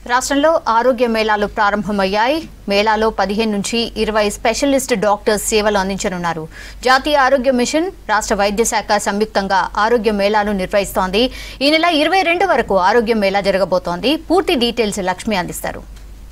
రాష్ట్రంలో ఆరోగ్య మేళాలు ప్రారంభమయ్యాయి మేళాలో పదిహేను నుంచి ఇరవై స్పెషలిస్ట్ డాక్టర్స్ సేవలు అందించనున్నారు జాతీయ ఆరోగ్య మిషన్ రాష్ట్ర వైద్య శాఖ సంయుక్తంగా ఆరోగ్య మేళాలు నిర్వహిస్తోంది ఈ నెల ఇరవై రెండు వరకు ఆరోగ్య మేళా జరగబోతోంది పూర్తి డీటెయిల్స్ లక్ష్మి అందిస్తారు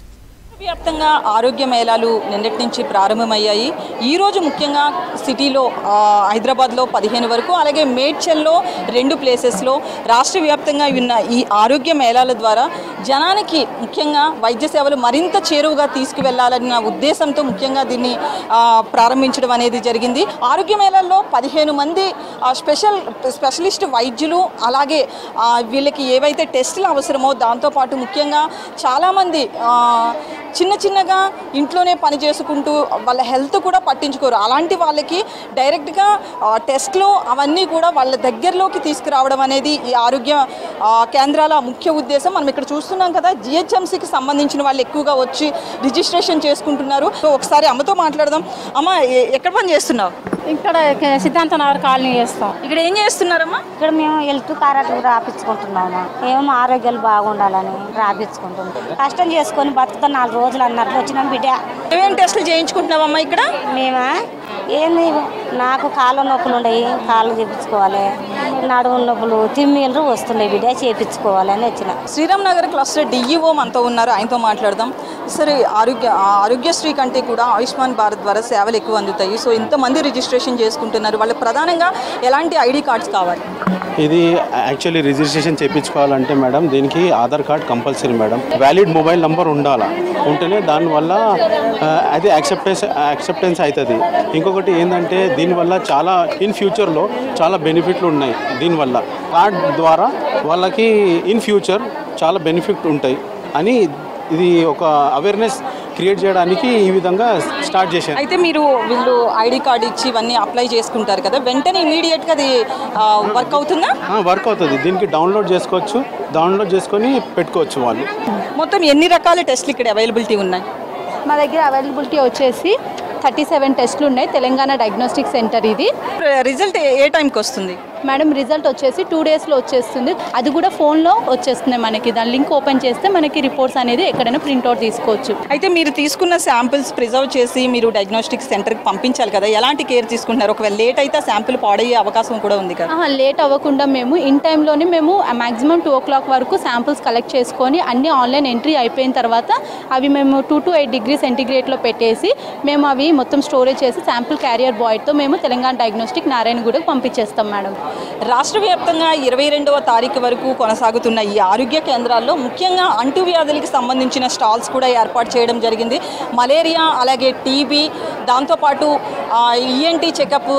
వ్యాప్తంగా ఆరోగ్య మేళాలు నిన్నటి నుంచి ప్రారంభమయ్యాయి ఈరోజు ముఖ్యంగా సిటీలో ఆ, హైదరాబాద్లో పదిహేను వరకు అలాగే మేడ్చల్లో రెండు ప్లేసెస్లో రాష్ట్ర వ్యాప్తంగా ఉన్న ఈ ఆరోగ్య మేళాల ద్వారా జనానికి ముఖ్యంగా వైద్య సేవలు మరింత చేరువుగా తీసుకువెళ్లాలన్న ఉద్దేశంతో ముఖ్యంగా దీన్ని ఆ, ప్రారంభించడం అనేది జరిగింది ఆరోగ్య మేళాల్లో పదిహేను మంది ఆ, స్పెషల్ స్పెషలిస్ట్ వైద్యులు అలాగే ఆ, వీళ్ళకి ఏవైతే టెస్టులు అవసరమో దాంతోపాటు ముఖ్యంగా చాలామంది ఆ, చిన్న చిన్నగా ఇంట్లోనే పని చేసుకుంటూ వాళ్ళ హెల్త్ కూడా పట్టించుకోరు అలాంటి వాళ్ళకి డైరెక్ట్గా ఆ, టెస్ట్లు అవన్నీ కూడా వాళ్ళ దగ్గరలోకి తీసుకురావడం అనేది ఈ ఆరోగ్య ఆ, కేంద్రాల ముఖ్య ఉద్దేశం మనం ఇక్కడ చూస్తున్నాం కదా జిహెచ్ఎంసీకి సంబంధించిన వాళ్ళు ఎక్కువగా వచ్చి రిజిస్ట్రేషన్ చేసుకుంటున్నారు సో ఒకసారి అమ్మతో మాట్లాడదాం అమ్మ ఎ- ఎక్కడ పని చేస్తున్నావు ఇక్కడ సిద్ధాంత నగర్ కాలనీ చేస్తాం ఇక్కడ ఏం చేస్తున్నారమ్మా ఇక్కడ మేము హెల్త్ కార్డు రాపించుకుంటున్నాము ఏమో ఆరోగ్యాలు బాగుండాలని రాపించుకుంటున్నాం కష్టం చేసుకొని బతుకుతాం నాలుగు రోజులు అన్నట్లు వచ్చినాం బిడ్డ ఏమేమి టెస్టులు చేయించుకుంటున్నావమ్మా ఇక్కడ మేమా ఏంది నాకు కాళ్ళ నొప్పులు ఉన్నాయి కాళ్ళు చేపించుకోవాలి నడుము నొప్పులు తిమ్మిళ్ళు వస్తున్నాయి బిడ్డ చేపించుకోవాలి అని వచ్చిన శ్రీరామ్ నగర్ క్లస్టర్ డిఈఓ మనతో ఉన్నారు ఆయనతో మాట్లాడదాం సరే ఆరోగ్య ఆ ఆరోగ్యశ్రీ కంటే కూడా ఆయుష్మాన్ భారత్ ద్వారా సేవలు ఎక్కువ అందుతాయి సో ఇంతమంది రిజిస్ట్రేషన్ చేసుకుంటున్నారు వాళ్ళకి ప్రధానంగా ఎలాంటి ఐడి కార్డ్స్ కావాలి ఇది యాక్చువల్లీ రిజిస్ట్రేషన్ చేయించుకోవాలంటే మేడం దీనికి Aadhaar card compulsory madam valid mobile number ఉండాలా ఉంటేనే దానివల్ల ఆ, అది యాక్సెప్టెన్స్ యాక్సెప్టెన్స్ అవుతుంది ఇంకొకటి ఏంటంటే దీనివల్ల చాలా ఇన్ ఫ్యూచర్లో చాలా బెనిఫిట్లు ఉన్నాయి దీనివల్ల కార్డ్ ద్వారా వాళ్ళకి ఇన్ ఫ్యూచర్ చాలా బెనిఫిట్ ఉంటాయి అని ఇది ఒక అవేర్నెస్ క్రియేట్ చేయడానికి ఈ విధంగా స్టార్ట్ చేశాను అయితే మీరు వీళ్ళు ఐడి కార్డ్ ఇచ్చి ఇవన్నీ అప్లై చేసుకుంటారు కదా వెంటనే ఇమీడియట్గా అది వర్క్ అవుతుందా వర్క్ అవుతుంది దీనికి డౌన్లోడ్ చేసుకోవచ్చు డౌన్లోడ్ చేసుకొని పెట్టుకోవచ్చు వాళ్ళు మొత్తం ఎన్ని రకాల టెస్ట్లు ఇక్కడ అవైలబిలిటీ ఉన్నాయి మా దగ్గర అవైలబిలిటీ వచ్చేసి థర్టీ సెవెన్ టెస్ట్లు ఉన్నాయి తెలంగాణ డయాగ్నోస్టిక్ సెంటర్ ఇది రిజల్ట్ ఏ టైంకి వస్తుంది మేడం రిజల్ట్ వచ్చేసి టూ డేస్లో వచ్చేస్తుంది అది కూడా ఫోన్లో వచ్చేస్తుంది మనకి దాని లింక్ ఓపెన్ చేస్తే మనకి రిపోర్ట్స్ అనేది ఎక్కడైనా ప్రింట్అవుట్ తీసుకోవచ్చు అయితే మీరు తీసుకున్న శాంపిల్స్ ప్రిజర్వ్ చేసి మీరు డయాగ్నోస్టిక్ సెంటర్కి పంపించాలి కదా ఎలాంటి కేర్ తీసుకుంటున్నారు ఒకవేళ లేట్ అయితే శాంపిల్ పాడయ్యే అవకాశం కూడా ఉంది కదా ఆహా, లేట్ అవ్వకుండా మేము ఇన్ టైంలోనే మేము మ్యాక్సిమం టూ ఓ క్లాక్ వరకు శాంపిల్స్ కలెక్ట్ చేసుకొని అన్ని ఆన్లైన్ ఎంట్రీ అయిపోయిన తర్వాత అవి మేము టూ టు ఎయిట్ డిగ్రీ సెంటిగ్రేడ్లో పెట్టేసి మేము అవి మొత్తం స్టోరేజ్ చేసి శాంపిల్ క్యారియర్ బాయ్తో మేము తెలంగాణ డయాగ్నోస్టిక్ నారాయణగూడకు పంపించేస్తాం మేడం రాష్ట్ర వ్యాప్తంగా ఇరవై రెండవ తారీఖు వరకు కొనసాగుతున్న ఈ ఆరోగ్య కేంద్రాల్లో ముఖ్యంగా అంటువ్యాధులకి సంబంధించిన స్టాల్స్ కూడా ఏర్పాటు చేయడం జరిగింది మలేరియా అలాగే టీబీ దాంతోపాటు ఈఎన్టీ చెకప్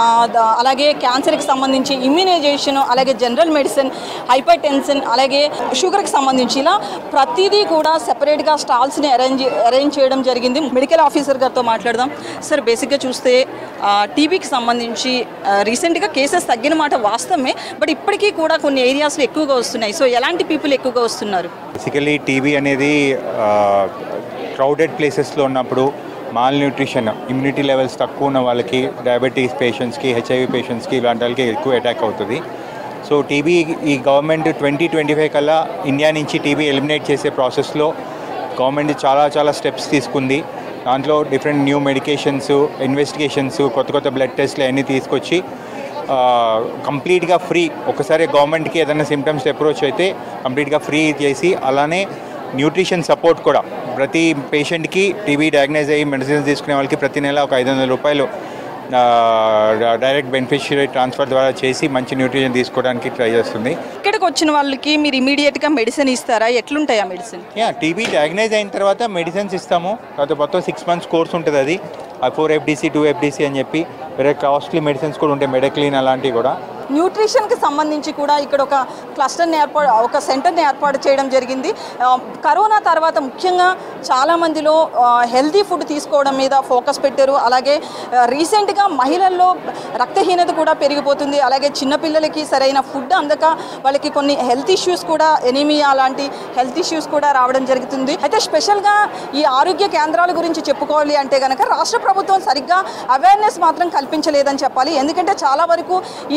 అలాగే క్యాన్సర్కి సంబంధించి ఇమ్యునైజేషన్ అలాగే జనరల్ మెడిసిన్ హైపర్ టెన్షన్ అలాగే షుగర్కి సంబంధించి ఇలా ప్రతిదీ కూడా సెపరేట్గా స్టాల్స్ని అరేంజ్ అరేంజ్ చేయడం జరిగింది మెడికల్ ఆఫీసర్ గారితో మాట్లాడదాం సార్ బేసిక్గా చూస్తే టీబీకి సంబంధించి రీసెంట్గా కేసెస్ తగ్గిన మాట వాస్తవమే బట్ ఇప్పటికీ కూడా కొన్ని ఏరియాస్లో ఎక్కువగా వస్తున్నాయి సో ఎలాంటి పీపుల్ ఎక్కువగా వస్తున్నారు బేసికలీ టీబీ అనేది క్రౌడెడ్ ప్లేసెస్లో ఉన్నప్పుడు మాల్ న్యూట్రిషన్ ఇమ్యూనిటీ లెవెల్స్ తక్కువ ఉన్న వాళ్ళకి డయాబెటీస్ పేషెంట్స్కి హెచ్ఐవి పేషెంట్స్కి ఇలాంటి వాళ్ళకి ఎక్కువ అటాక్ అవుతుంది సో టీబీ ఈ గవర్నమెంట్ ట్వంటీ ట్వంటీ ఫైవ్ కల్లా ఇండియా నుంచి టీబీ ఎలిమినేట్ చేసే ప్రాసెస్లో గవర్నమెంట్ చాలా చాలా స్టెప్స్ తీసుకుంది దాంట్లో డిఫరెంట్ న్యూ మెడికేషన్స్ ఇన్వెస్టిగేషన్స్ కొత్త కొత్త బ్లడ్ టెస్ట్లు అన్నీ తీసుకొచ్చి కంప్లీట్గా ఫ్రీ ఒకసారి గవర్నమెంట్కి ఏదైనా సిమ్టమ్స్ అప్రోచ్ అయితే కంప్లీట్గా ఫ్రీ చేసి అలానే న్యూట్రిషన్ సపోర్ట్ కూడా ప్రతి పేషెంట్కి టీబీ డయాగ్నైజ్ అయ్యి మెడిసిన్స్ తీసుకునే వాళ్ళకి ప్రతి నెల ఒక ఐదు వందల రూపాయలు డైరెక్ట్ బెనిఫిషియరీ ట్రాన్స్ఫర్ ద్వారా చేసి మంచి న్యూట్రిషన్ తీసుకోవడానికి ట్రై చేస్తుంది ఇక్కడికి వచ్చిన వాళ్ళకి మీరు ఇమీడియట్గా మెడిసిన్ ఇస్తారా ఎట్లుంటాయి ఆ మెడిసిన్ యా టీబీ డయాగ్నైజ్ అయిన తర్వాత మెడిసిన్స్ ఇస్తాము తర్వాత మొత్తం సిక్స్ మంత్స్ కోర్స్ ఉంటుంది అది ఆ ఫోర్ ఎఫ్డిసి టూ ఎఫ్డిసి అని చెప్పి వేరే కాస్ట్లీ మెడిసిన్స్ కూడా ఉంటాయి మెడక్లీన్ అలాంటివి కూడా న్యూట్రిషన్కి సంబంధించి కూడా ఇక్కడ ఒక క్లస్టర్ని ఏర్పాటు ఒక సెంటర్ని ఏర్పాటు చేయడం జరిగింది ఆ, కరోనా తర్వాత ముఖ్యంగా చాలా మందిలో హెల్తీ ఫుడ్ తీసుకోవడం మీద ఫోకస్ పెట్టారు అలాగే ఆ, రీసెంట్గా మహిళల్లో రక్తహీనత కూడా పెరిగిపోతుంది అలాగే చిన్నపిల్లలకి సరైన ఫుడ్ అందక వాళ్ళకి కొన్ని హెల్త్ ఇష్యూస్ కూడా ఎనీమియా లాంటి హెల్త్ ఇష్యూస్ కూడా రావడం జరుగుతుంది అయితే స్పెషల్గా ఈ ఆరోగ్య కేంద్రాల గురించి చెప్పుకోవాలి అంటే కనుక రాష్ట్ర ప్రభుత్వం సరిగ్గా అవేర్నెస్ మాత్రం కల్పించలేదని చెప్పాలి ఎందుకంటే చాలా వరకు ఈ ఒక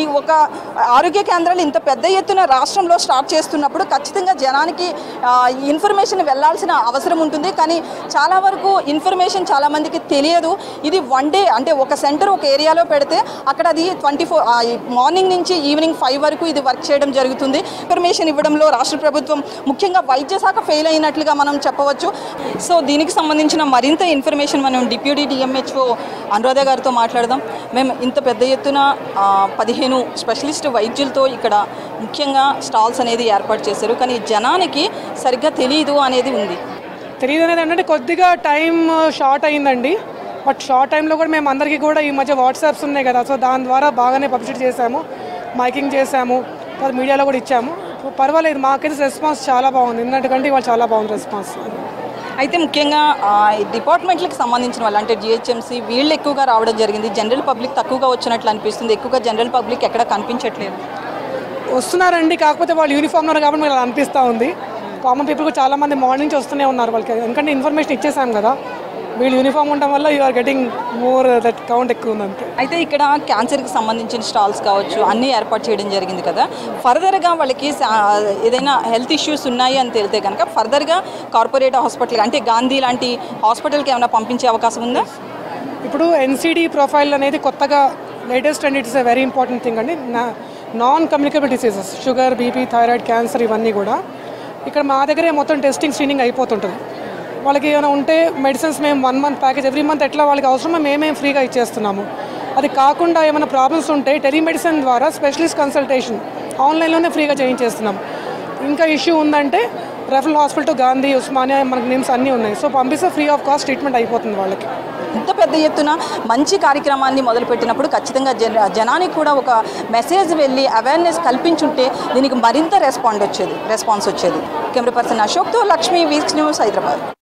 ఆరోగ్య కేంద్రాలు ఇంత పెద్ద ఎత్తున రాష్ట్రంలో స్టార్ట్ చేస్తున్నప్పుడు ఖచ్చితంగా జనానికి ఆ, ఈ ఇన్ఫర్మేషన్ వెళ్ళాల్సిన అవసరం ఉంటుంది కానీ చాలా వరకు ఇన్ఫర్మేషన్ చాలా మందికి తెలియదు ఇది వన్ డే అంటే ఒక సెంటర్ ఒక ఏరియాలో పెడితే అక్కడ అది ట్వంటీ ఫోర్ మార్నింగ్ నుంచి ఈవినింగ్ ఫైవ్ వరకు ఇది వర్క్ చేయడం జరుగుతుంది ఇన్ఫర్మేషన్ ఇవ్వడంలో రాష్ట్ర ప్రభుత్వం ముఖ్యంగా వైద్య శాఖ ఫెయిల్ అయినట్లుగా మనం చెప్పవచ్చు సో దీనికి సంబంధించిన మరింత ఇన్ఫర్మేషన్ మనం డిప్యూటీ డిఎంహెచ్ఓ అనురాధ గారితో మాట్లాడదాం మేము ఇంత పెద్ద ఎత్తున ఆ, పదిహేను స్పెషలిస్ట్ వైద్యులతో ఇక్కడ ముఖ్యంగా స్టాల్స్ అనేది ఏర్పాటు చేశారు కానీ జనానికి సరిగ్గా తెలియదు అనేది ఉంది తెలియదు అనేది ఏంటంటే కొద్దిగా టైం షార్ట్ అయిందండి బట్ షార్ట్ టైంలో కూడా మేము అందరికీ కూడా ఈ మధ్య వాట్సాప్స్ ఉన్నాయి కదా సో దాని ద్వారా బాగానే పబ్లిసిటీ చేశాము మైకింగ్ చేశాము తర్వాత మీడియాలో కూడా ఇచ్చాము సో పర్వాలేదు మాకైతే రెస్పాన్స్ చాలా బాగుంది నిన్నటికంటే ఇవాళ చాలా బాగుంది రెస్పాన్స్ అయితే ముఖ్యంగా ఆ, ఈ డిపార్ట్మెంట్లకు సంబంధించిన వాళ్ళు అంటే జిహెచ్ఎంసీ వీళ్ళు ఎక్కువగా రావడం జరిగింది జనరల్ పబ్లిక్ తక్కువగా వచ్చినట్లు అనిపిస్తుంది ఎక్కువగా జనరల్ పబ్లిక్ ఎక్కడ కనిపించట్లేదు వస్తున్నారండి కాకపోతే వాళ్ళు యూనిఫామ్లో ఉన్నారు కాబట్టి మీకు అలా అనిపిస్తూ ఉంది కామన్ పీపుల్ కూడా చాలా మంది మార్నింగ్ నుంచి వస్తూనే ఉన్నారు వాళ్ళకి ఎందుకంటే ఇన్ఫర్మేషన్ ఇచ్చేసాం కదా వీళ్ళు యూనిఫామ్ ఉండడం వల్ల you are getting more that count ఎక్కువ ఉంది అంతే అయితే ఇక్కడ క్యాన్సర్కి సంబంధించిన స్టాల్స్ కావచ్చు అన్నీ ఏర్పాటు చేయడం జరిగింది కదా ఫర్దర్గా వాళ్ళకి సా- ఏదైనా హెల్త్ ఇష్యూస్ ఉన్నాయి అని తెలితే కనుక ఫర్దర్గా కార్పొరేట్ హాస్పిటల్ అంటే గాంధీ లాంటి హాస్పిటల్కి ఏమైనా పంపించే అవకాశం ఉందా ఇప్పుడు ఎన్సీడీ ప్రొఫైల్ అనేది కొత్తగా latest and it's a very important thing అండి non communicable diseases sugar BP thyroid cancer ఇవన్నీ కూడా ఇక్కడ మా దగ్గరే మొత్తం టెస్టింగ్ స్క్రీనింగ్ అయిపోతుంటుంది వాళ్ళకి ఏమైనా ఉంటే మెడిసిన్స్ మేము one month package every month ఎట్లా వాళ్ళకి అవసరమో మేమే ఫ్రీగా ఇచ్చేస్తున్నాము అది కాకుండా ఏమైనా ప్రాబ్లమ్స్ ఉంటే టెలిమెడిసిన్ ద్వారా స్పెషలిస్ట్ కన్సల్టేషన్ ఆన్లైన్లోనే ఫ్రీగా చేయించేస్తున్నాం ఇంకా ఇష్యూ ఉందంటే రెఫరల్ హాస్పిటల్ గాంధీ ఉస్మానియా మనకి నేమ్స్ అన్నీ ఉన్నాయి సో పంపిస్తే ఫ్రీ ఆఫ్ కాస్ట్ ట్రీట్మెంట్ అయిపోతుంది వాళ్ళకి ఇంత పెద్ద ఎత్తున మంచి కార్యక్రమాన్ని మొదలుపెట్టినప్పుడు ఖచ్చితంగా జన జనానికి కూడా ఒక మెసేజ్ వెళ్ళి అవేర్నెస్ కల్పించుంటే దీనికి మరింత రెస్పాండ్ వచ్చేది రెస్పాన్స్ వచ్చేది కెమెరా పర్సన్ అశోక్తో లక్ష్మీ వీక్స్ న్యూస్ హైదరాబాద్